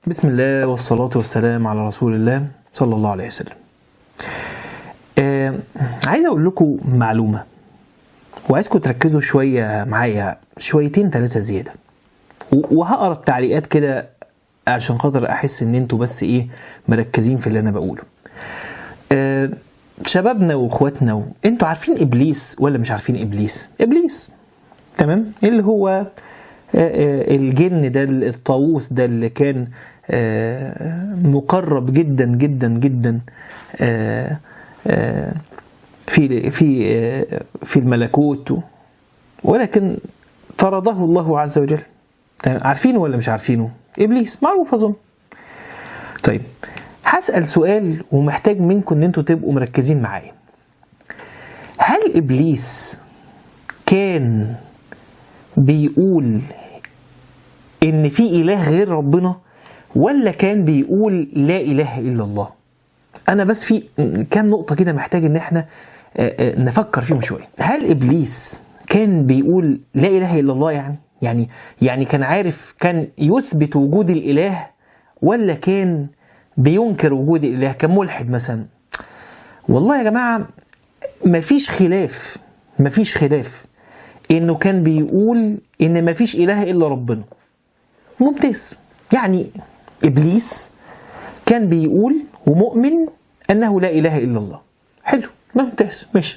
بسم الله والصلاة والسلام على رسول الله صلى الله عليه وسلم. آه عايز أقول لكم معلومة وعايزكم تركزوا شوية معايا شويتين ثلاثة زيادة. و- وهقرا التعليقات كده عشان خاطر أحس إن أنتوا بس إيه مركزين في اللي أنا بقوله. آه شبابنا واخواتنا و... انتوا عارفين ابليس ولا مش عارفين ابليس؟ ابليس تمام؟ اللي هو آه، آه، الجن ده الطاووس ده اللي كان آه، مقرب جدا جدا جدا آه، آه، في في آه، في الملكوت و- ولكن طرده الله عز وجل تمام؟ عارفينه ولا مش عارفينه؟ ابليس معروف اظن طيب هسأل سؤال ومحتاج منكم ان انتوا تبقوا مركزين معايا هل ابليس كان بيقول ان في اله غير ربنا ولا كان بيقول لا اله الا الله انا بس في كام نقطه كده محتاج ان احنا آه، آه، نفكر فيهم شويه هل ابليس كان بيقول لا اله الا الله يعني يعني يعني كان عارف كان يثبت وجود الاله ولا كان بينكر وجود الاله كان ملحد مثلا والله يا جماعه مفيش خلاف مفيش خلاف انه كان بيقول ان مفيش اله الا ربنا ممتاز يعني ابليس كان بيقول ومؤمن انه لا اله الا الله حلو ممتاز ماشي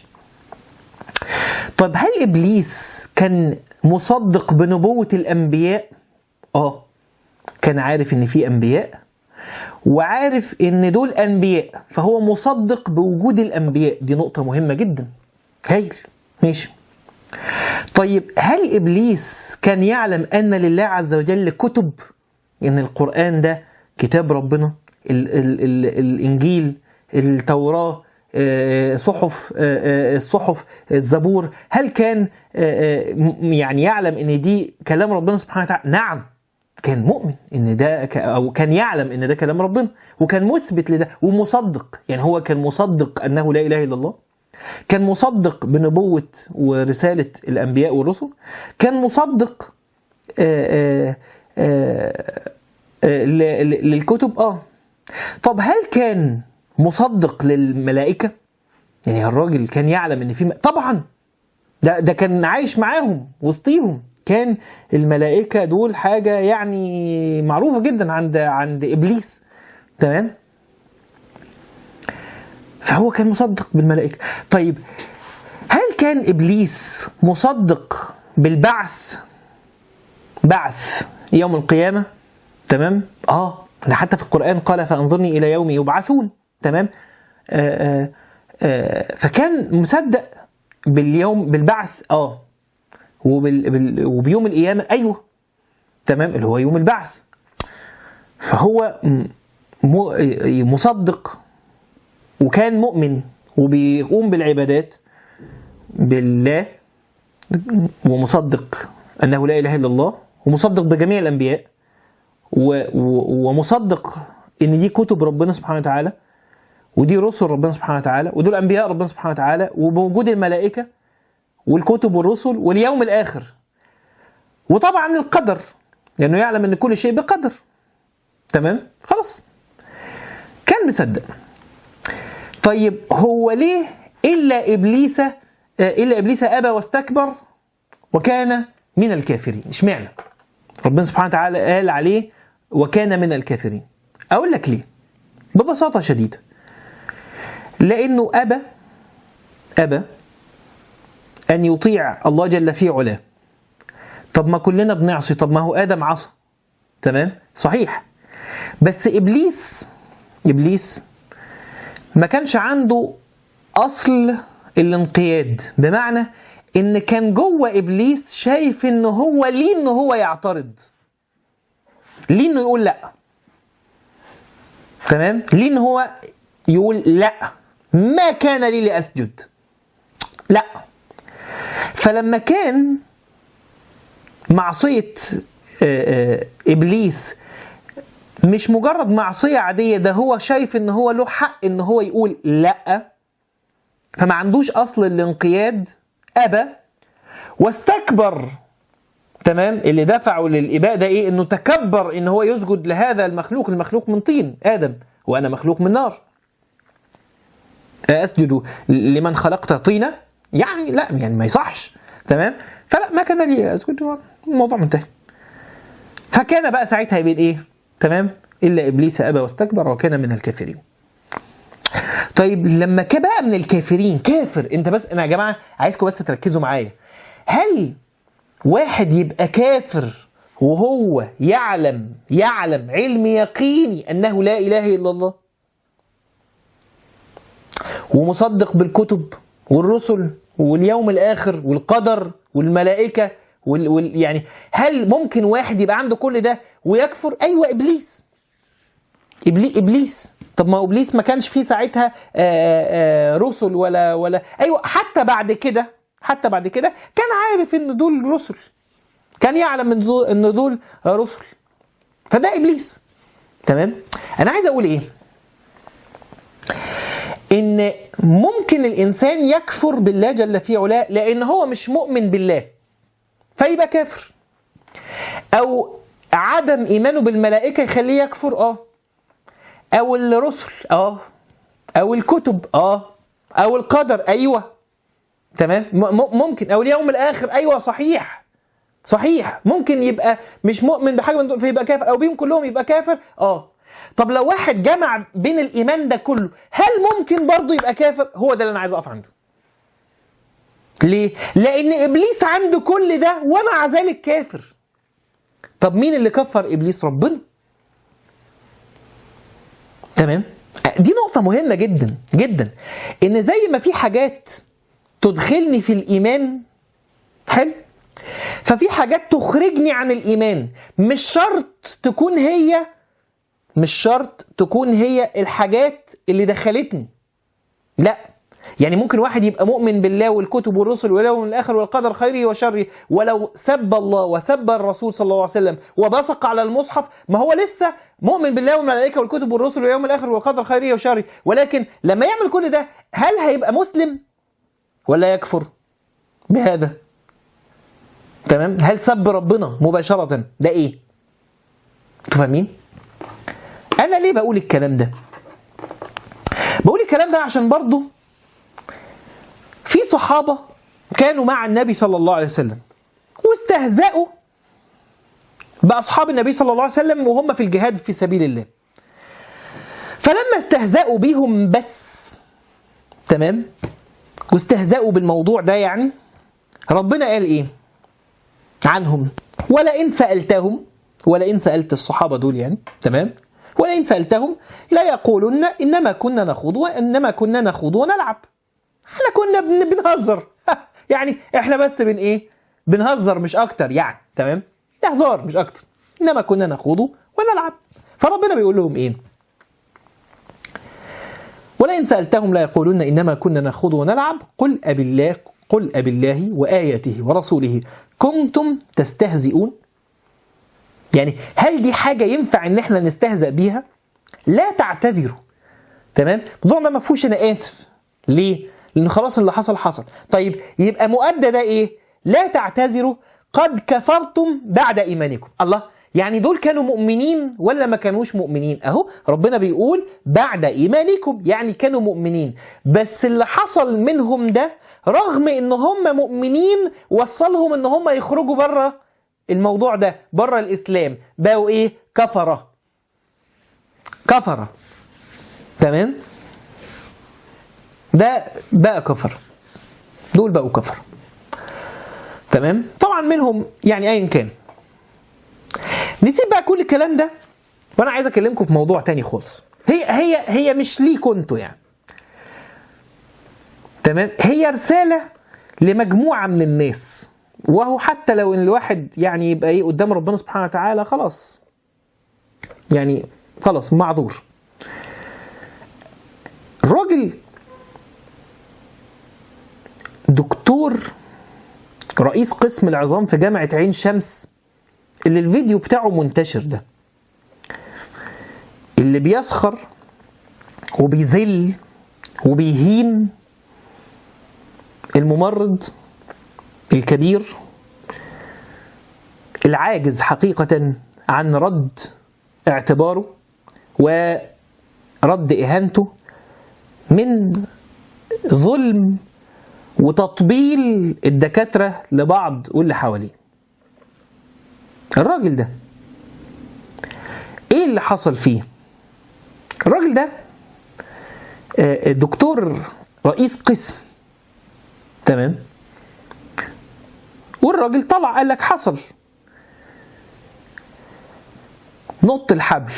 طب هل ابليس كان مصدق بنبوه الانبياء اه كان عارف ان في انبياء وعارف ان دول انبياء فهو مصدق بوجود الانبياء دي نقطه مهمه جدا هايل ماشي طيب هل ابليس كان يعلم ان لله عز وجل كتب ان القران ده كتاب ربنا ال ال ال الانجيل التوراه آه، صحف آه، آه، الصحف الزبور هل كان آه، آه، م- يعني يعلم ان دي كلام ربنا سبحانه وتعالى نعم كان مؤمن ان ده ك- او كان يعلم ان ده كلام ربنا وكان مثبت لده ومصدق يعني هو كان مصدق انه لا اله الا الله كان مصدق بنبوة ورسالة الأنبياء والرسل كان مصدق آه، آه، آه، آه، ل- ل- للكتب اه طب هل كان مصدق للملائكة يعني الراجل كان يعلم ان في م... طبعا ده ده كان عايش معاهم وسطيهم كان الملائكة دول حاجة يعني معروفة جدا عند عند إبليس تمام فهو كان مصدق بالملائكة طيب هل كان إبليس مصدق بالبعث بعث يوم القيامة تمام اه ده حتى في القرآن قال فأنظرني إلى يوم يبعثون تمام آه آه آه فكان مصدق باليوم بالبعث اه وبال بال وبيوم القيامة أيوه تمام اللي هو يوم البعث فهو م- م- مصدق وكان مؤمن وبيقوم بالعبادات بالله ومصدق انه لا اله الا الله ومصدق بجميع الانبياء و و ومصدق ان دي كتب ربنا سبحانه وتعالى ودي رسل ربنا سبحانه وتعالى ودول انبياء ربنا سبحانه وتعالى وبوجود الملائكه والكتب والرسل واليوم الاخر وطبعا القدر لانه يعلم ان كل شيء بقدر تمام خلاص كان مصدق طيب هو ليه الا ابليس آه، الا ابليس ابى واستكبر وكان من الكافرين اشمعنى ربنا سبحانه وتعالى قال عليه وكان من الكافرين اقول لك ليه ببساطه شديده لانه ابى ابى ان يطيع الله جل في علاه طب ما كلنا بنعصي طب ما هو ادم عصى تمام صحيح بس ابليس ابليس ما كانش عنده اصل الانقياد بمعنى ان كان جوه ابليس شايف ان هو ليه ان هو يعترض ليه انه يقول لا تمام ليه ان هو يقول لا ما كان لي لاسجد لا فلما كان معصيه آه، آه، ابليس مش مجرد معصيه عاديه ده هو شايف ان هو له حق ان هو يقول لا فما عندوش اصل الانقياد ابى واستكبر تمام اللي دفعه للإباء ده إيه إنه تكبر إن هو يسجد لهذا المخلوق المخلوق من طين آدم وأنا مخلوق من نار أسجد لمن خلقت طينة يعني لا يعني ما يصحش تمام فلا ما كان لي أسجد الموضوع منتهي فكان بقى ساعتها يبقى إيه تمام إلا إبليس أبى واستكبر وكان من الكافرين طيب لما كان بقى من الكافرين كافر انت بس انا يا جماعه عايزكم بس تركزوا معايا هل واحد يبقى كافر وهو يعلم يعلم علم يقيني انه لا اله الا الله ومصدق بالكتب والرسل واليوم الاخر والقدر والملائكه وال, وال يعني هل ممكن واحد يبقى عنده كل ده ويكفر ايوه ابليس إبلي ابليس طب ما ابليس ما كانش فيه ساعتها آآ آآ رسل ولا ولا ايوه حتى بعد كده حتى بعد كده كان عارف ان دول رسل كان يعلم ان دول, إن دول رسل فده ابليس تمام انا عايز اقول ايه ان ممكن الانسان يكفر بالله جل في علاه لان هو مش مؤمن بالله فيبقى كافر او عدم ايمانه بالملائكه يخليه يكفر اه او الرسل اه او الكتب اه او القدر ايوه تمام ممكن او اليوم الاخر ايوه صحيح صحيح ممكن يبقى مش مؤمن بحاجه من دول فيبقى كافر او بيهم كلهم يبقى كافر اه طب لو واحد جمع بين الايمان ده كله هل ممكن برضه يبقى كافر هو ده اللي انا عايز اقف عنده ليه لان ابليس عنده كل ده ومع ذلك كافر طب مين اللي كفر ابليس ربنا تمام دي نقطة مهمة جدا جدا ان زي ما في حاجات تدخلني في الايمان حلو ففي حاجات تخرجني عن الايمان مش شرط تكون هي مش شرط تكون هي الحاجات اللي دخلتني لا يعني ممكن واحد يبقى مؤمن بالله والكتب والرسل واليوم الاخر والقدر خيره وشره ولو سب الله وسب الرسول صلى الله عليه وسلم وبصق على المصحف ما هو لسه مؤمن بالله والملائكه والكتب والرسل واليوم الاخر والقدر خيره وشره ولكن لما يعمل كل ده هل هيبقى مسلم ولا يكفر بهذا تمام هل سب ربنا مباشره ده ايه انتوا فاهمين انا ليه بقول الكلام ده بقول الكلام ده عشان برضو في صحابه كانوا مع النبي صلى الله عليه وسلم واستهزأوا بأصحاب النبي صلى الله عليه وسلم وهم في الجهاد في سبيل الله فلما استهزأوا بيهم بس تمام واستهزأوا بالموضوع ده يعني ربنا قال ايه عنهم ولئن سألتهم ولئن سألت الصحابة دول يعني تمام ولئن سألتهم لا يقولن إنما كنا نخوض وإنما كنا نخوض ونلعب احنا كنا بن بنهزر يعني احنا بس بن ايه بنهزر مش اكتر يعني تمام هزار مش اكتر انما كنا نخوض ونلعب فربنا بيقول لهم ايه ولئن سألتهم لا يقولون إنما كنا نخوض ونلعب قل أبي الله قل أبي الله وآياته ورسوله كنتم تستهزئون يعني هل دي حاجة ينفع إن إحنا نستهزأ بيها؟ لا تعتذروا تمام؟ الموضوع ده ما فيهوش أنا آسف ليه؟ لأن خلاص اللي حصل حصل طيب يبقى مؤدى ده إيه؟ لا تعتذروا قد كفرتم بعد إيمانكم الله يعني دول كانوا مؤمنين ولا ما كانوش مؤمنين اهو ربنا بيقول بعد ايمانكم يعني كانوا مؤمنين بس اللي حصل منهم ده رغم ان هم مؤمنين وصلهم ان هم يخرجوا بره الموضوع ده بره الاسلام بقوا ايه كفره كفره تمام ده بقى كفر دول بقوا كفر تمام طبعا منهم يعني ايا كان نسيب بقى كل الكلام ده وانا عايز اكلمكم في موضوع تاني خالص هي هي هي مش ليكوا انتوا يعني تمام هي رساله لمجموعه من الناس وهو حتى لو ان الواحد يعني يبقى ايه قدام ربنا سبحانه وتعالى خلاص يعني خلاص معذور الراجل دكتور رئيس قسم العظام في جامعه عين شمس اللي الفيديو بتاعه منتشر ده اللي بيسخر وبيذل وبيهين الممرض الكبير العاجز حقيقة عن رد اعتباره ورد إهانته من ظلم وتطبيل الدكاترة لبعض واللي حواليه الراجل ده ايه اللي حصل فيه الراجل ده آه، دكتور رئيس قسم تمام والراجل طلع قال لك حصل نط الحبل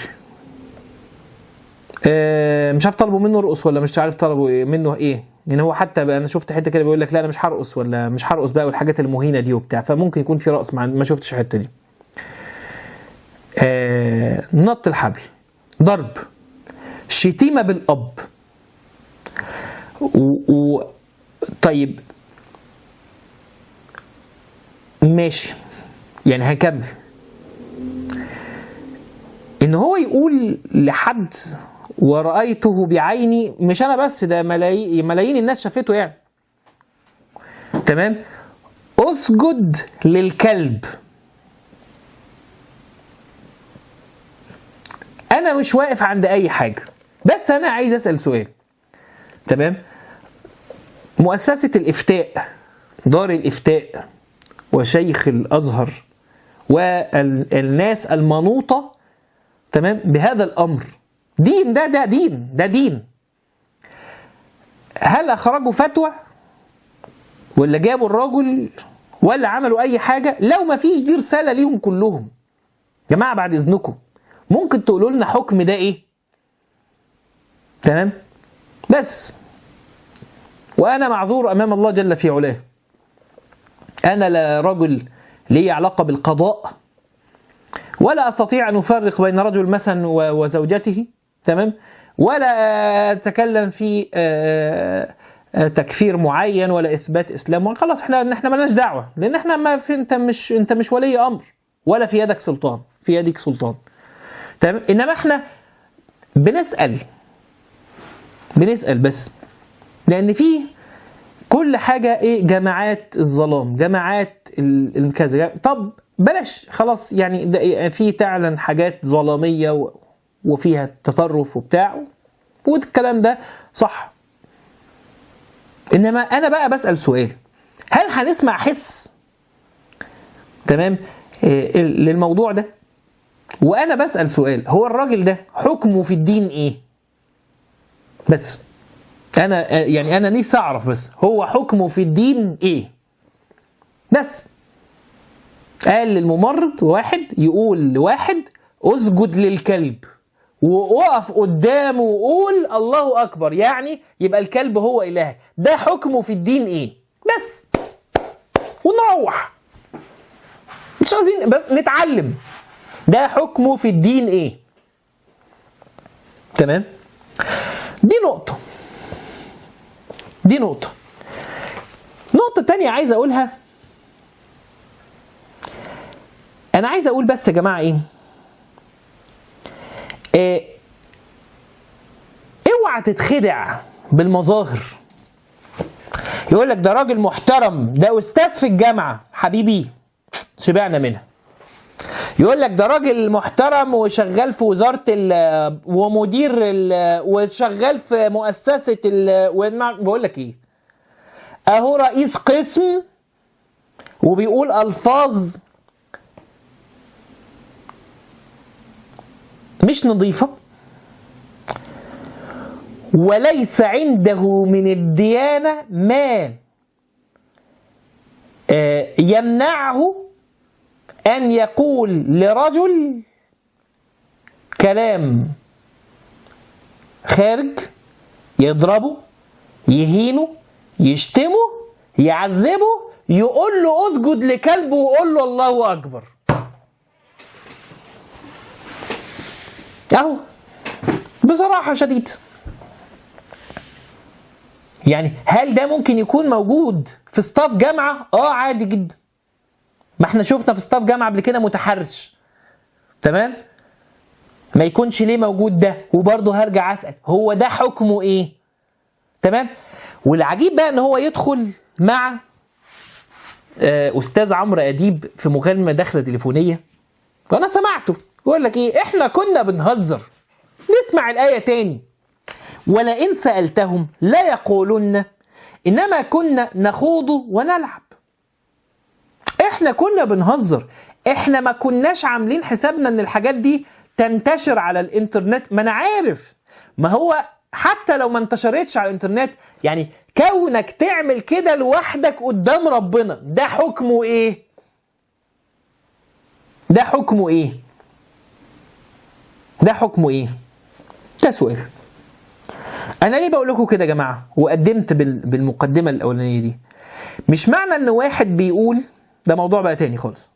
آه، مش عارف طلبوا منه يرقص ولا مش عارف طلبوا إيه- منه ايه يعني هو حتى بقى انا شفت حته كده بيقول لك لا انا مش هرقص ولا مش هرقص بقى والحاجات المهينه دي وبتاع فممكن يكون في رقص مع ما شفتش الحته دي آه، نط الحبل ضرب شتيمه بالاب و... و... طيب ماشي يعني هنكمل ان هو يقول لحد ورأيته بعيني مش انا بس ده ملايين ملايين الناس شافته يعني تمام اسجد للكلب انا مش واقف عند اي حاجه بس انا عايز اسال سؤال تمام مؤسسه الافتاء دار الافتاء وشيخ الازهر والناس المنوطه تمام بهذا الامر دين ده ده دين ده دين هل اخرجوا فتوى ولا جابوا الرجل ولا عملوا اي حاجه لو ما فيش دي رساله ليهم كلهم جماعه بعد اذنكم ممكن تقولوا لنا حكم ده ايه تمام بس وانا معذور امام الله جل في علاه انا لا رجل لي علاقه بالقضاء ولا استطيع ان افرق بين رجل مثلا و- وزوجته تمام ولا اتكلم في آه، آه، تكفير معين ولا اثبات اسلام خلاص احنا احنا مالناش دعوه لان احنا ما في انت مش انت مش ولي امر ولا في يدك سلطان في يدك سلطان تمام انما احنا بنسال بنسال بس لان في كل حاجه ايه جماعات الظلام جماعات ال- الكذا طب بلاش خلاص يعني ده في فعلا حاجات ظلاميه و- وفيها تطرف وبتاع والكلام ده صح انما انا بقى بسال سؤال هل هنسمع حس تمام إيه للموضوع ده وانا بسال سؤال هو الراجل ده حكمه في الدين ايه بس انا يعني انا نفسي اعرف بس هو حكمه في الدين ايه بس قال للممرض واحد يقول لواحد اسجد للكلب وقف قدامه وقول الله اكبر يعني يبقى الكلب هو اله ده حكمه في الدين ايه بس ونروح مش عايزين بس نتعلم ده حكمه في الدين ايه تمام دي نقطة دي نقطة نقطة تانية عايز أقولها أنا عايز أقول بس يا جماعة إيه إيه اوعى تتخدع بالمظاهر يقول لك ده راجل محترم ده أستاذ في الجامعة حبيبي شبعنا منها يقول لك ده راجل محترم وشغال في وزاره ال ومدير ال وشغال في مؤسسه ال بقول لك ايه اهو رئيس قسم وبيقول الفاظ مش نظيفه وليس عنده من الديانه ما آه، يمنعه أن يقول لرجل كلام خارج يضربه يهينه يشتمه يعذبه يقول له اسجد لكلبه وقول له الله أكبر أهو بصراحة شديد يعني هل ده ممكن يكون موجود في ستاف جامعة؟ اه عادي جدا ما احنا شفنا في ستاف جامعه قبل كده متحرش تمام ما يكونش ليه موجود ده وبرضه هرجع اسال هو ده حكمه ايه تمام والعجيب بقى ان هو يدخل مع آه، استاذ عمرو اديب في مكالمه داخله تليفونيه وانا سمعته يقول لك ايه احنا كنا بنهزر نسمع الايه تاني ولئن سالتهم لا يقولن انما كنا نخوض ونلعب احنا كنا بنهزر احنا ما كناش عاملين حسابنا ان الحاجات دي تنتشر على الانترنت ما انا عارف ما هو حتى لو ما انتشرتش على الانترنت يعني كونك تعمل كده لوحدك قدام ربنا ده حكمه ايه ده حكمه ايه ده حكمه ايه ده سؤال انا ليه بقول لكم كده يا جماعه وقدمت بال- بالمقدمه الاولانيه دي مش معنى ان واحد بيقول ده موضوع بقى تاني خالص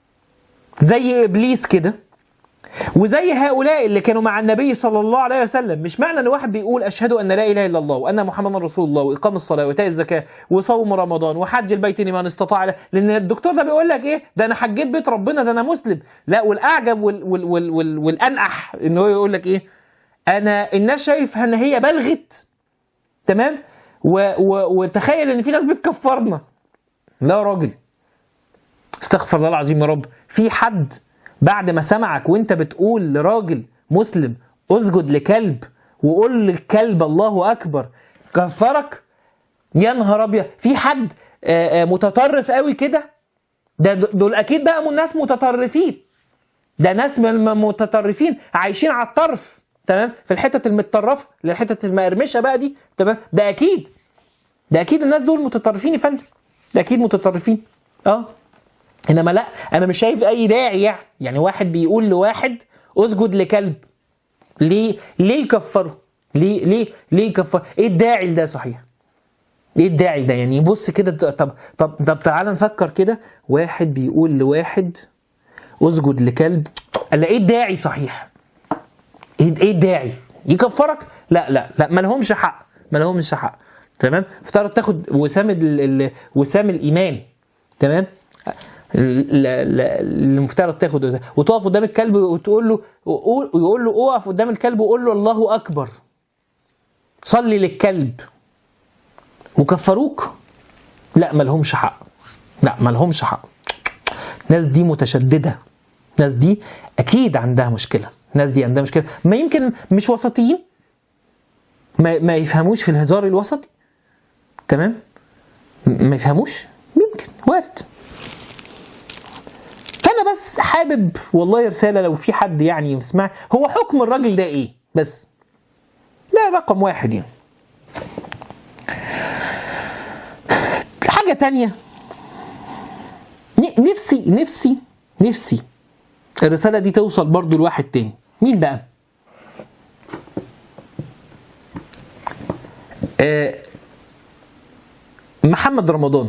زي ابليس كده وزي هؤلاء اللي كانوا مع النبي صلى الله عليه وسلم مش معنى ان واحد بيقول اشهد ان لا اله الا الله وان محمدا رسول الله واقام الصلاه وايتاء الزكاه وصوم رمضان وحج البيت لمن استطاع له لان الدكتور ده بيقول لك ايه ده انا حجيت بيت ربنا ده انا مسلم لا والاعجب وال وال وال وال والانقح ان هو يقول لك ايه انا الناس شايفه ان هي بلغت تمام و و وتخيل ان في ناس بتكفرنا لا يا راجل استغفر الله العظيم يا رب في حد بعد ما سمعك وانت بتقول لراجل مسلم اسجد لكلب وقول للكلب الله اكبر كفرك يا نهار ابيض في حد آه، آه، متطرف قوي كده ده دول اكيد بقى من ناس متطرفين ده ناس من المتطرفين عايشين على الطرف تمام في الحتت المتطرفه اللي هي الحتت المقرمشه بقى دي تمام ده اكيد ده اكيد الناس دول متطرفين يا فندم ده اكيد متطرفين اه انما لا انا مش شايف اي داعي يعني يعني واحد بيقول لواحد اسجد لكلب ليه ليه يكفره ليه ليه ليه يكفر ايه الداعي لده صحيح ايه الداعي ده يعني بص كده طب طب طب تعالى نفكر كده واحد بيقول لواحد اسجد لكلب قال ايه الداعي صحيح ايه ايه الداعي يكفرك لا لا لا ما لهمش حق ما لهمش حق تمام افترض تاخد وسام ال- ال- وسام الايمان تمام ال- ال- المفترض تاخد وسام. وتقف قدام الكلب وتقول له وقول- ويقول له اقف قدام الكلب وقول له الله اكبر صلي للكلب وكفروك لا ما لهمش حق لا ما لهمش حق الناس دي متشدده الناس دي اكيد عندها مشكله الناس دي عندها مشكله ما يمكن مش وسطيين ما, ما يفهموش في الهزار الوسطي تمام م- ما يفهموش يمكن وارد فانا بس حابب والله رساله لو في حد يعني يسمع هو حكم الراجل ده ايه بس لا رقم واحد يعني حاجه تانية ن- نفسي نفسي نفسي الرسالة دي توصل برضو لواحد تاني مين بقى؟ آه محمد رمضان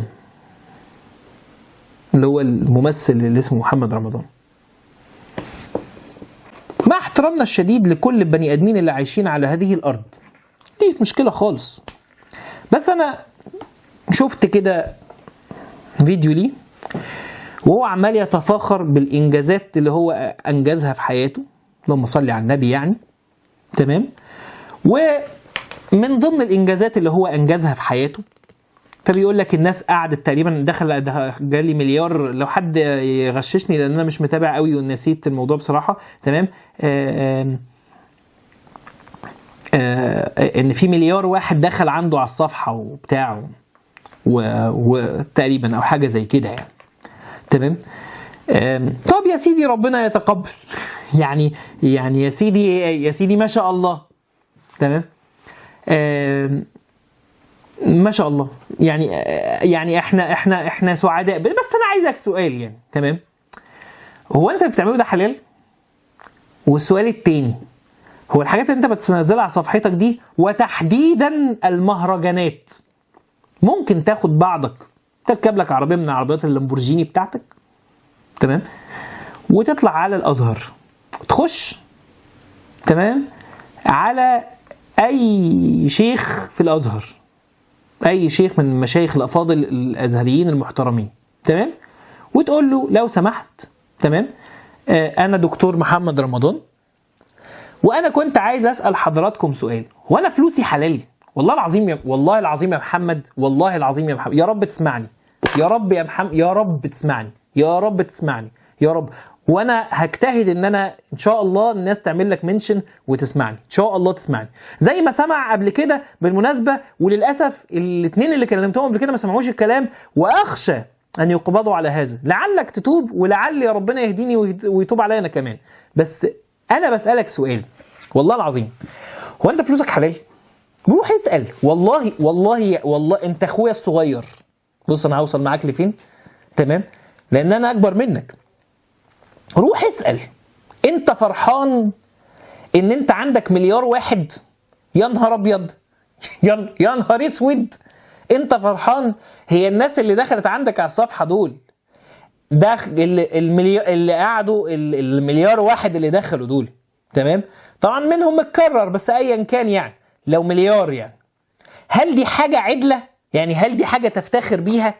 اللي هو الممثل اللي اسمه محمد رمضان مع احترامنا الشديد لكل البني ادمين اللي عايشين على هذه الارض دي مش مشكله خالص بس انا شفت كده فيديو ليه وهو عمال يتفاخر بالانجازات اللي هو انجزها في حياته اللهم صل على النبي يعني تمام ومن ضمن الانجازات اللي هو انجزها في حياته فبيقول لك الناس قعدت تقريبا دخل ده جالي مليار لو حد يغششني لان انا مش متابع قوي ونسيت الموضوع بصراحه تمام آه آه آه ان في مليار واحد دخل عنده على الصفحه وبتاع و- وتقريبا او حاجه زي كده يعني تمام آم، طب يا سيدي ربنا يتقبل يعني يعني يا سيدي يا سيدي ما شاء الله تمام آم، ما شاء الله يعني يعني احنا احنا احنا سعداء بس انا عايزك سؤال يعني تمام هو انت بتعمله ده حلال والسؤال التاني هو الحاجات اللي انت بتنزلها على صفحتك دي وتحديدا المهرجانات ممكن تاخد بعضك تركب لك عربيه من عربيات اللامبورجيني بتاعتك تمام وتطلع على الازهر تخش تمام على اي شيخ في الازهر اي شيخ من المشايخ الافاضل الازهريين المحترمين تمام وتقول له لو سمحت تمام آه انا دكتور محمد رمضان وانا كنت عايز اسال حضراتكم سؤال هو انا فلوسي حلال والله العظيم يا والله العظيم يا محمد والله العظيم يا محمد يا رب تسمعني يا رب يا محمد يا رب تسمعني يا رب تسمعني يا رب وانا هجتهد ان انا ان شاء الله الناس تعمل لك منشن وتسمعني ان شاء الله تسمعني زي ما سمع قبل كده بالمناسبه وللاسف الاثنين اللي كلمتهم قبل كده ما سمعوش الكلام واخشى ان يقبضوا على هذا لعلك تتوب ولعل يا ربنا يهديني ويت- ويتوب عليا انا كمان بس انا بسالك سؤال والله العظيم هو انت فلوسك حلال روح اسال والله والله والله انت اخويا الصغير بص انا هوصل معاك لفين تمام لان انا اكبر منك روح اسال انت فرحان ان انت عندك مليار واحد يا نهار ابيض يا يا نهار اسود انت فرحان هي الناس اللي دخلت عندك على الصفحه دول ده اللي المليار اللي قعدوا ال- المليار واحد اللي دخلوا دول تمام طبعا منهم متكرر بس ايا كان يعني لو مليار يعني هل دي حاجه عدله يعني هل دي حاجه تفتخر بيها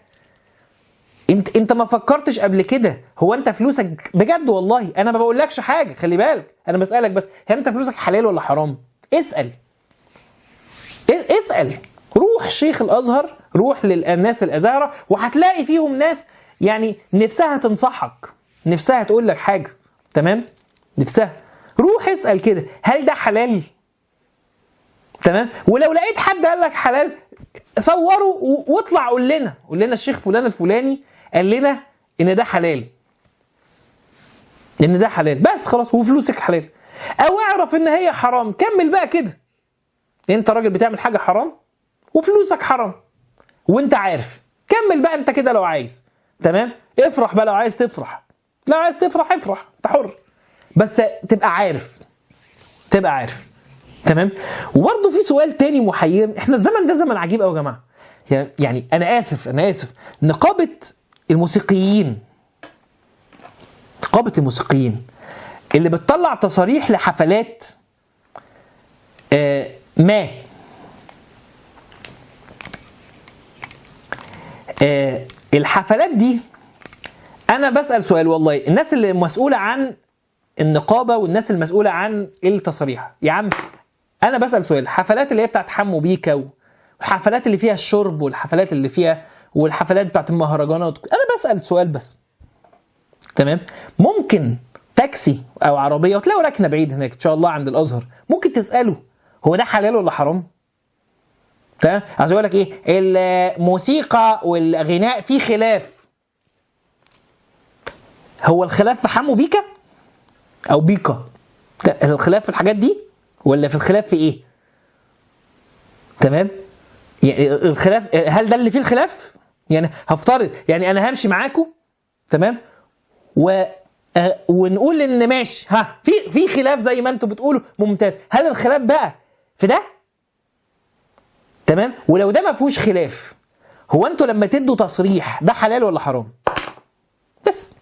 انت انت ما فكرتش قبل كده هو انت فلوسك بجد والله انا ما بقولكش حاجه خلي بالك انا بسالك بس هل انت فلوسك حلال ولا حرام اسال اس- اسال روح شيخ الازهر روح للناس الازهره وهتلاقي فيهم ناس يعني نفسها تنصحك نفسها تقول لك حاجه تمام نفسها روح اسال كده هل ده حلال تمام ولو لقيت حد قال لك حلال صوره و- واطلع قول لنا قول لنا الشيخ فلان الفلاني قال لنا ان ده حلال ان ده حلال بس خلاص وفلوسك حلال او اعرف ان هي حرام كمل بقى كده انت راجل بتعمل حاجه حرام وفلوسك حرام وانت عارف كمل بقى انت كده لو عايز تمام افرح بقى لو عايز تفرح لو عايز تفرح افرح انت حر بس تبقى عارف تبقى عارف تمام وبرضه في سؤال تاني محير احنا الزمن ده زمن عجيب قوي يا جماعه يعني انا اسف انا اسف نقابه الموسيقيين نقابه الموسيقيين اللي بتطلع تصاريح لحفلات آه ما آه الحفلات دي انا بسال سؤال والله الناس اللي مسؤوله عن النقابه والناس المسؤوله عن التصاريح يا عم انا بسال سؤال الحفلات اللي هي بتاعت حمو بيكا والحفلات اللي فيها الشرب والحفلات اللي فيها والحفلات بتاعت المهرجانات انا بسال سؤال بس تمام ممكن تاكسي او عربيه وتلاقوا ركنه بعيد هناك ان شاء الله عند الازهر ممكن تساله هو ده حلال ولا حرام تمام عايز اقول لك ايه الموسيقى والغناء في خلاف هو الخلاف في حمو بيكا او بيكا لا، الخلاف في الحاجات دي ولا في الخلاف في ايه تمام يعني الخلاف هل ده اللي فيه الخلاف يعني هفترض يعني انا همشي معاكم تمام و آه، ونقول ان ماشي ها في في خلاف زي ما انتم بتقولوا ممتاز هل الخلاف بقى في ده تمام ولو ده ما فيهوش خلاف هو انتوا لما تدوا تصريح ده حلال ولا حرام بس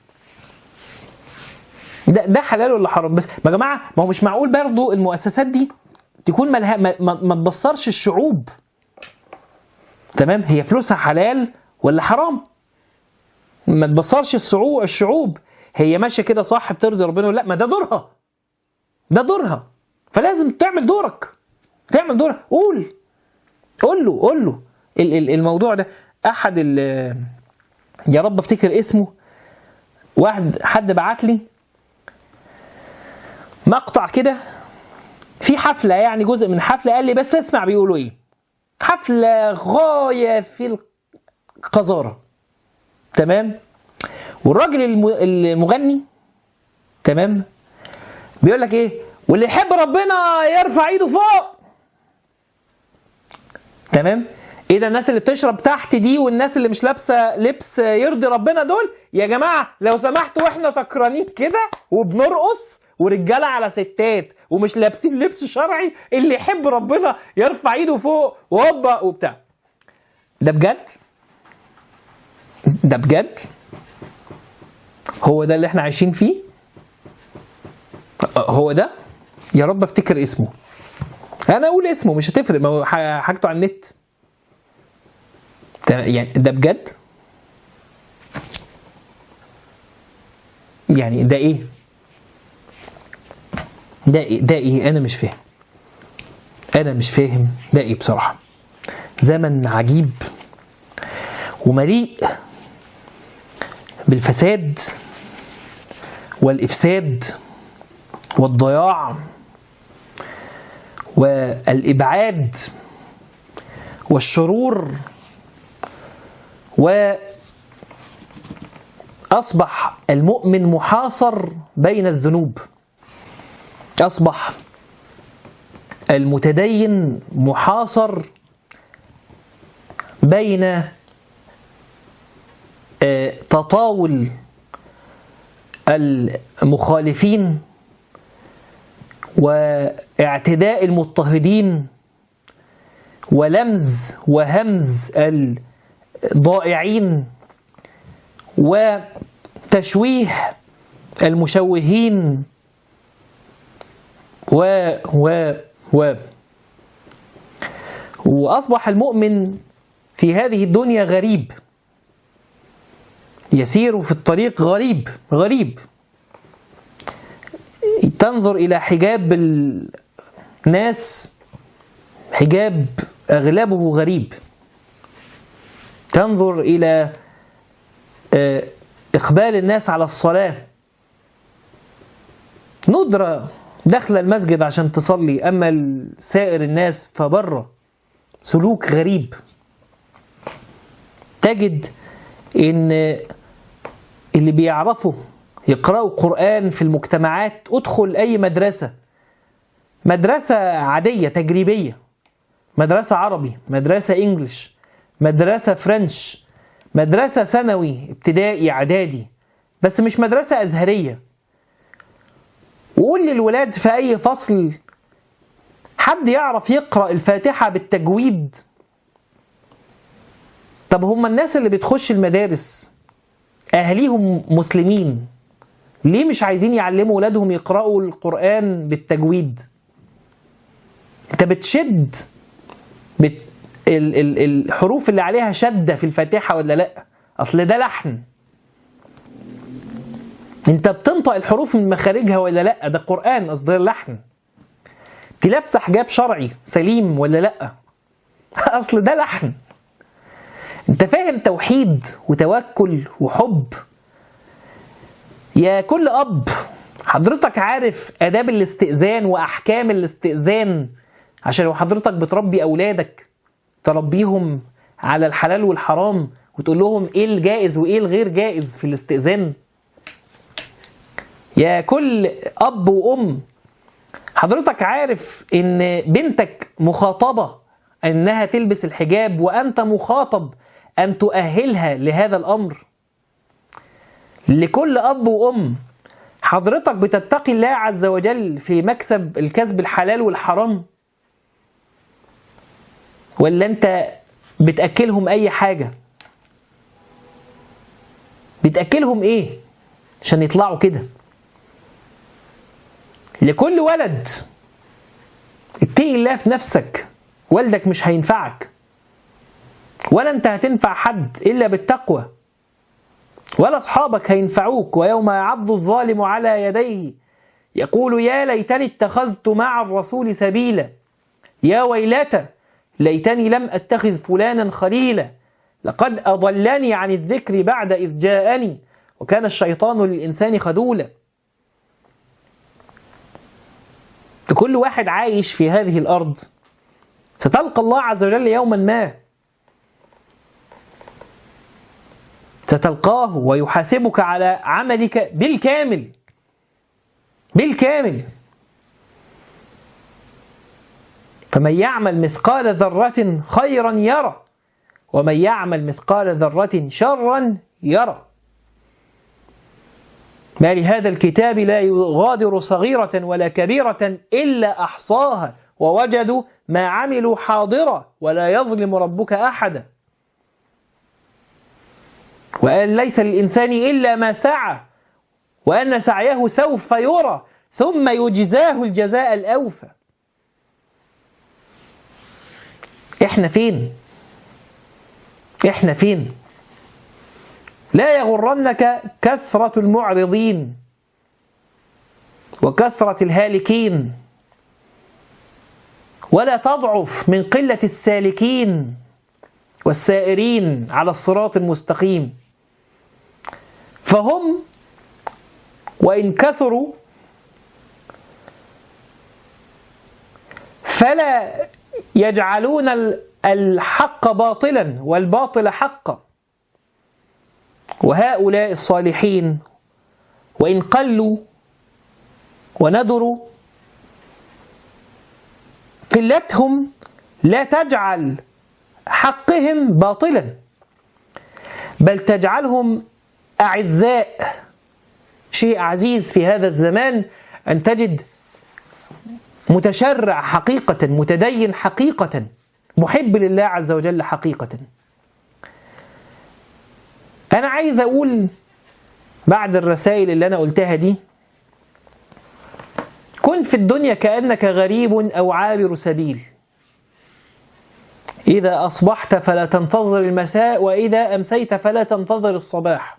ده ده حلال ولا حرام بس ما يا جماعه ما هو مش معقول برضو المؤسسات دي تكون ملها ما, ما, ما تبصرش الشعوب تمام هي فلوسها حلال ولا حرام ما تبصرش الشعوب الشعوب هي ماشيه كده صح بترضي ربنا ولا لا ما ده دورها ده دورها فلازم تعمل دورك تعمل دورك قول قول له قول له ال- ال- الموضوع ده احد ال يا رب افتكر اسمه واحد حد بعت لي مقطع كده في حفله يعني جزء من حفله قال لي بس اسمع بيقولوا ايه حفله غايه في القذاره تمام والراجل الم- المغني تمام بيقول لك ايه واللي يحب ربنا يرفع ايده فوق تمام ايه ده الناس اللي بتشرب تحت دي والناس اللي مش لابسه لبس يرضي ربنا دول يا جماعه لو سمحتوا واحنا سكرانين كده وبنرقص ورجاله على ستات ومش لابسين لبس شرعي اللي يحب ربنا يرفع ايده فوق وهوبا وبتاع ده بجد ده بجد هو ده اللي احنا عايشين فيه هو ده يا رب افتكر اسمه انا اقول اسمه مش هتفرق ما هو ح- حاجته على النت ده- يعني ده بجد يعني ده ايه ده ايه ده ايه انا مش فاهم انا مش فاهم ده ايه بصراحه زمن عجيب ومليء بالفساد والإفساد والضياع والإبعاد والشرور وأصبح المؤمن محاصر بين الذنوب أصبح المتدين محاصر بين آه، تطاول المخالفين واعتداء المضطهدين ولمز وهمز الضائعين وتشويه المشوهين و و و وأصبح المؤمن في هذه الدنيا غريب يسير في الطريق غريب غريب تنظر إلى حجاب الناس حجاب أغلبه غريب تنظر إلى آه، إقبال الناس على الصلاة ندرة داخل المسجد عشان تصلي أما سائر الناس فبره سلوك غريب تجد إن اللي بيعرفوا يقرأوا قرآن في المجتمعات ادخل أي مدرسة مدرسة عادية تجريبية مدرسة عربي مدرسة إنجليش مدرسة فرنش مدرسة ثانوي ابتدائي إعدادي بس مش مدرسة أزهرية وقول للولاد في أي فصل حد يعرف يقرأ الفاتحة بالتجويد طب هم الناس اللي بتخش المدارس أهليهم مسلمين ليه مش عايزين يعلموا ولادهم يقرأوا القرآن بالتجويد انت بتشد بت... ال... ال... الحروف اللي عليها شدة في الفاتحة ولا لا أصل ده لحن انت بتنطق الحروف من مخارجها ولا لا ده قرآن أصل ده لحن انت لابسة حجاب شرعي سليم ولا لا أصل ده لحن انت فاهم توحيد وتوكل وحب يا كل اب حضرتك عارف اداب الاستئذان واحكام الاستئذان عشان لو حضرتك بتربي اولادك تربيهم على الحلال والحرام وتقول لهم ايه الجائز وايه الغير جائز في الاستئذان يا كل اب وام حضرتك عارف ان بنتك مخاطبه انها تلبس الحجاب وانت مخاطب ان تؤهلها لهذا الامر لكل اب وام حضرتك بتتقي الله عز وجل في مكسب الكسب الحلال والحرام ولا انت بتاكلهم اي حاجه بتاكلهم ايه عشان يطلعوا كده لكل ولد اتقي الله في نفسك والدك مش هينفعك ولا انت هتنفع حد الا بالتقوى ولا اصحابك هينفعوك ويوم يعض الظالم على يديه يقول يا ليتني اتخذت مع الرسول سبيلا يا ويلتى ليتني لم اتخذ فلانا خليلا لقد اضلني عن الذكر بعد اذ جاءني وكان الشيطان للانسان خذولا كل واحد عايش في هذه الارض ستلقى الله عز وجل يوما ما ستلقاه ويحاسبك على عملك بالكامل بالكامل فمن يعمل مثقال ذرة خيرا يرى ومن يعمل مثقال ذرة شرا يرى ما لهذا الكتاب لا يغادر صغيرة ولا كبيرة إلا أحصاها ووجدوا ما عملوا حاضرا ولا يظلم ربك أحدا وقال ليس للإنسان إلا ما سعى وأن سعيه سوف يرى ثم يجزاه الجزاء الأوفى إحنا فين؟ إحنا فين؟ لا يغرنك كثرة المعرضين وكثرة الهالكين ولا تضعف من قلة السالكين والسائرين على الصراط المستقيم فهم وإن كثروا فلا يجعلون الحق باطلا والباطل حقا وهؤلاء الصالحين وإن قلوا وندروا قلتهم لا تجعل حقهم باطلا بل تجعلهم أعزاء شيء عزيز في هذا الزمان أن تجد متشرع حقيقة متدين حقيقة محب لله عز وجل حقيقة أنا عايز أقول بعد الرسائل اللي أنا قلتها دي كن في الدنيا كأنك غريب أو عابر سبيل إذا أصبحت فلا تنتظر المساء وإذا أمسيت فلا تنتظر الصباح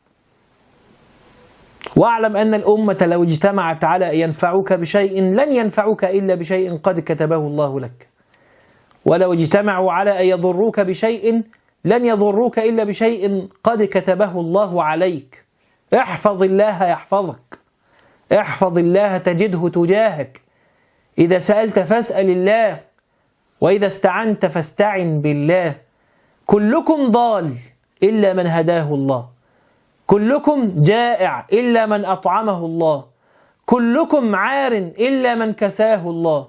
واعلم أن الأمة لو اجتمعت على أن ينفعوك بشيء لن ينفعوك إلا بشيء قد كتبه الله لك ولو اجتمعوا على أن يضروك بشيء لن يضروك إلا بشيء قد كتبه الله عليك احفظ الله يحفظك احفظ الله تجده تجاهك إذا سألت فاسأل الله وإذا استعنت فاستعن بالله كلكم ضال إلا من هداه الله كلكم جائع إلا من أطعمه الله كلكم عار إلا من كساه الله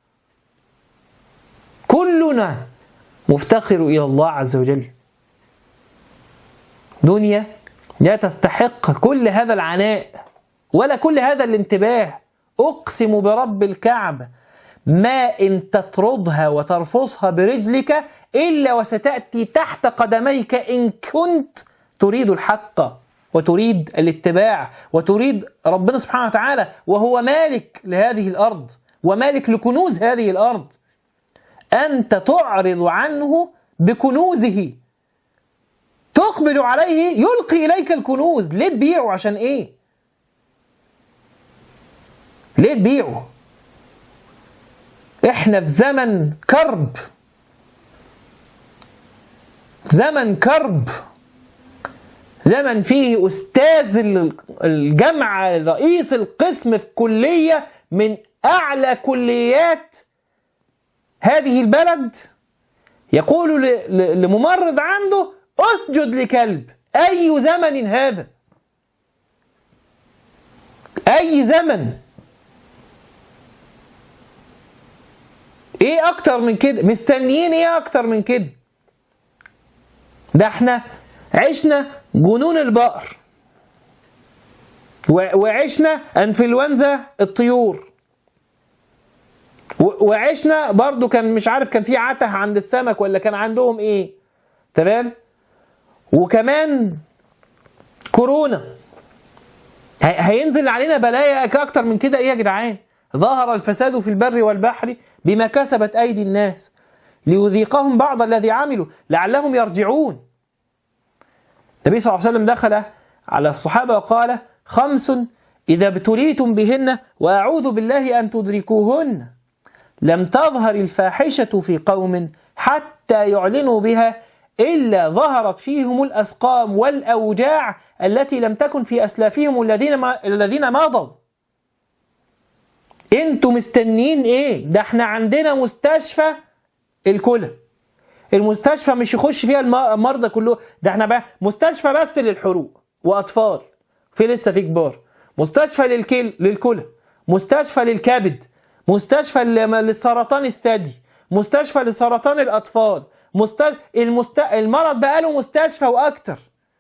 كلنا مفتقر إلى الله عز وجل دنيا لا تستحق كل هذا العناء ولا كل هذا الانتباه أقسم برب الكعبة ما إن تطردها وترفصها برجلك إلا وستأتي تحت قدميك إن كنت تريد الحق وتريد الاتباع وتريد ربنا سبحانه وتعالى وهو مالك لهذه الأرض ومالك لكنوز هذه الأرض أنت تعرض عنه بكنوزه تقبل عليه يلقي إليك الكنوز ليه تبيعه عشان إيه ليه تبيعه احنا في زمن كرب زمن كرب زمن فيه أستاذ الجامعة رئيس القسم في كلية من أعلى كليات هذه البلد يقول لممرض عنده اسجد لكلب أي زمن هذا أي زمن ايه اكتر من كده مستنيين ايه اكتر من كده ده احنا عشنا جنون البقر وعشنا انفلونزا الطيور وعشنا برضو كان مش عارف كان في عته عند السمك ولا كان عندهم ايه تمام وكمان كورونا هينزل علينا بلايا اكتر من كده ايه يا جدعان ظهر الفساد في البر والبحر بما كسبت ايدي الناس ليذيقهم بعض الذي عملوا لعلهم يرجعون النبي صلى الله عليه وسلم دخل على الصحابه وقال خمس اذا ابتليتم بهن واعوذ بالله ان تدركوهن لم تظهر الفاحشة في قوم حتى يعلنوا بها إلا ظهرت فيهم الأسقام والأوجاع التي لم تكن في أسلافهم الذين ما الذين مضوا انتوا مستنيين ايه ده احنا عندنا مستشفى الكلى المستشفى مش يخش فيها المرضى كلهم ده احنا بقى مستشفى بس للحروق واطفال في لسه في كبار مستشفى للكل للكلى مستشفى للكبد مستشفى للسرطان الثدي مستشفى لسرطان الاطفال مستشفى المست... المرض بقى له مستشفى واكتر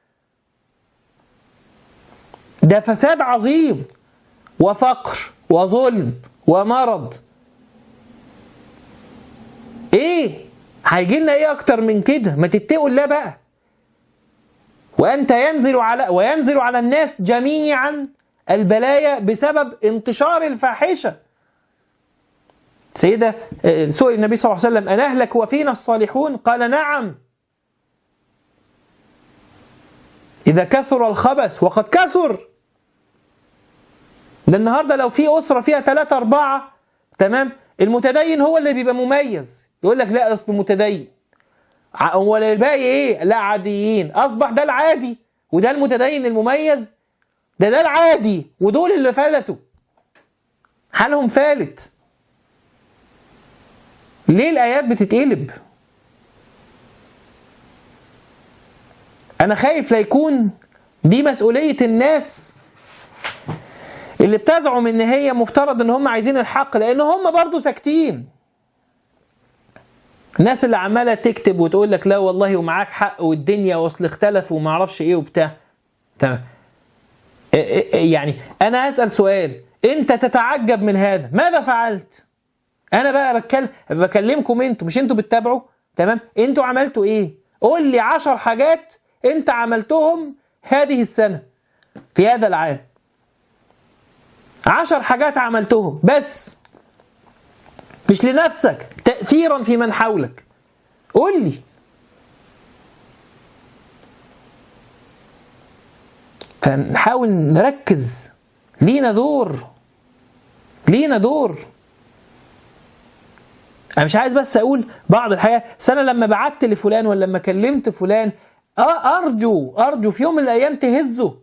ده فساد عظيم وفقر وظلم ومرض ايه هيجي لنا ايه اكتر من كده ما تتقوا الله بقى وانت ينزل على وينزل على الناس جميعا البلايا بسبب انتشار الفاحشه سيدة سئل النبي صلى الله عليه وسلم أنهلك وفينا الصالحون قال نعم إذا كثر الخبث وقد كثر ده النهاردة لو في أسرة فيها ثلاثة أربعة تمام المتدين هو اللي بيبقى مميز يقول لك لا أصل متدين هو الباقي إيه لا عاديين أصبح ده العادي وده المتدين المميز ده ده العادي ودول اللي فلتوا حالهم فالت ليه الآيات بتتقلب أنا خايف لا يكون دي مسؤولية الناس اللي بتزعم ان هي مفترض ان هم عايزين الحق لان هم برضو ساكتين الناس اللي عماله تكتب وتقول لك لا والله ومعاك حق والدنيا واصل اختلفوا وما اعرفش ايه وبتاع تمام يعني انا اسال سؤال انت تتعجب من هذا ماذا فعلت انا بقى بتكلم بكلمكم انتوا مش انتوا بتتابعوا تمام انتوا عملتوا ايه قول لي عشر حاجات انت عملتهم هذه السنه في هذا العام عشر حاجات عملتهم بس مش لنفسك تأثيرا في من حولك قول لي فنحاول نركز لينا دور لينا دور انا مش عايز بس اقول بعض الحياه سنه لما بعت لفلان ولا لما كلمت فلان اه ارجو ارجو في يوم من الايام تهزه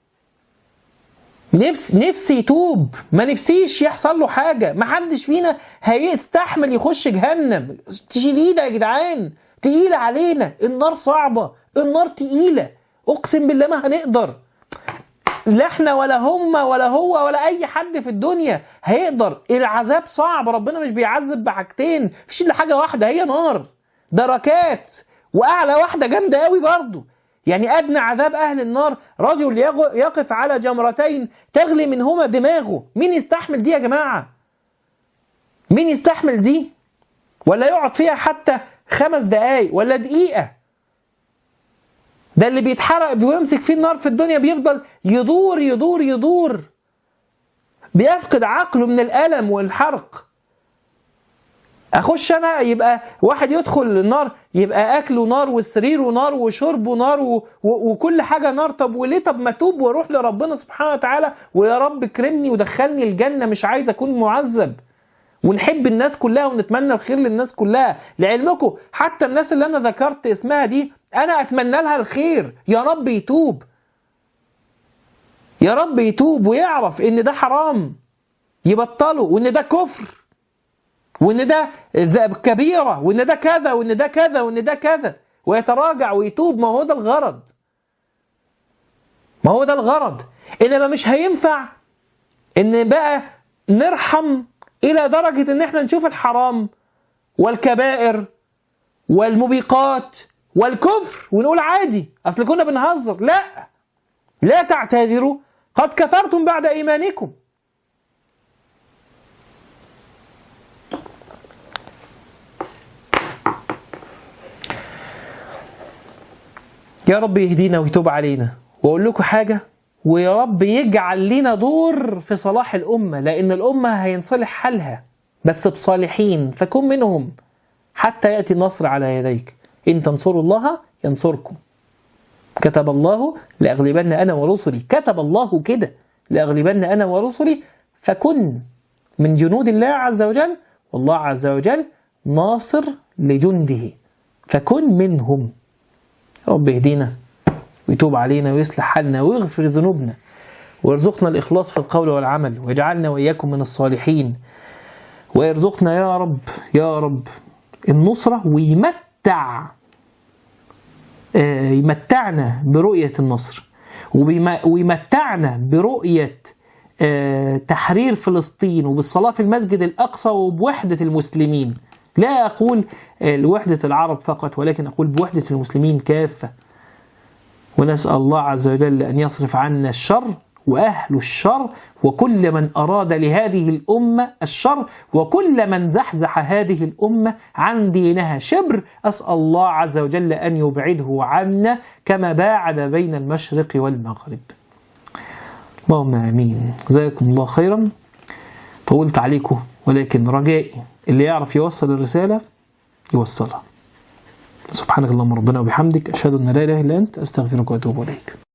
نفس نفسي يتوب ما نفسيش يحصل له حاجه ما حدش فينا هيستحمل يخش جهنم تشيل ايدك يا جدعان تقيله علينا النار صعبه النار تقيله اقسم بالله ما هنقدر لا احنا ولا هم ولا هو ولا اي حد في الدنيا هيقدر العذاب صعب ربنا مش بيعذب بحاجتين مفيش الا حاجه واحده هي نار دركات واعلى واحده جامده قوي برضه يعني ادنى عذاب اهل النار رجل يقف على جمرتين تغلي منهما دماغه مين يستحمل دي يا جماعه مين يستحمل دي ولا يقعد فيها حتى خمس دقايق ولا دقيقه ده اللي بيتحرق ويمسك فيه النار في الدنيا بيفضل يدور يدور يدور بيفقد عقله من الألم والحرق اخش انا يبقى واحد يدخل النار يبقى اكله نار وسريره نار وشربه نار و... و... وكل حاجه نار طب وليه طب ما اتوب واروح لربنا سبحانه وتعالى ويا رب اكرمني ودخلني الجنه مش عايز اكون معذب ونحب الناس كلها ونتمنى الخير للناس كلها لعلمكم حتى الناس اللي انا ذكرت اسمها دي انا اتمنى لها الخير يا رب يتوب يا رب يتوب ويعرف ان ده حرام يبطله وان ده كفر وان ده كبيره وان ده كذا وان ده كذا وان ده كذا ويتراجع ويتوب ما هو ده الغرض ما هو ده الغرض انما مش هينفع ان بقى نرحم الى درجه ان احنا نشوف الحرام والكبائر والموبقات والكفر ونقول عادي اصل كنا بنهزر لا لا تعتذروا قد كفرتم بعد ايمانكم يا رب يهدينا ويتوب علينا واقول لكم حاجه ويا رب يجعل لنا دور في صلاح الامه لان الامه هينصلح حالها بس بصالحين فكن منهم حتى ياتي النصر على يديك ان تنصروا الله ينصركم كتب الله لاغلبن انا ورسلي كتب الله كده لاغلبن انا ورسلي فكن من جنود الله عز وجل والله عز وجل ناصر لجنده فكن منهم رب يهدينا ويتوب علينا ويصلح حالنا ويغفر ذنوبنا ويرزقنا الإخلاص في القول والعمل ويجعلنا وإياكم من الصالحين ويرزقنا يا رب يا رب النصرة ويمتع يمتعنا برؤية النصر ويمتعنا برؤية تحرير فلسطين وبالصلاة في المسجد الأقصى وبوحدة المسلمين لا أقول لوحدة العرب فقط ولكن أقول بوحدة المسلمين كافة ونسأل الله عز وجل أن يصرف عنا الشر وأهل الشر وكل من أراد لهذه الأمة الشر وكل من زحزح هذه الأمة عن دينها شبر أسأل الله عز وجل أن يبعده عنا كما باعد بين المشرق والمغرب اللهم آمين جزاكم الله خيرا طولت عليكم ولكن رجائي اللي يعرف يوصل الرسالة يوصلها سبحانك اللهم ربنا وبحمدك أشهد أن لا إله إلا أنت أستغفرك وأتوب إليك